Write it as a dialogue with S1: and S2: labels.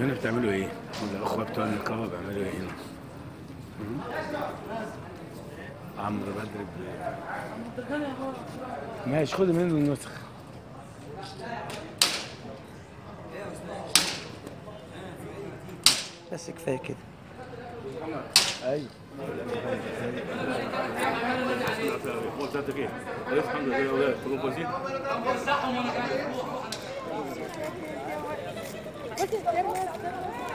S1: هنا بتعملوا ايه؟ الاخوه بتوع النقابه بيعملوا ايه هنا؟ مم؟ عمرو بدر ب- ماشي خد منه النسخ
S2: بس كفايه كده
S1: ايوه
S3: هو بتاعتك ايه؟ كويس الحمد لله يا اولاد كلهم كويسين؟
S4: What's his name?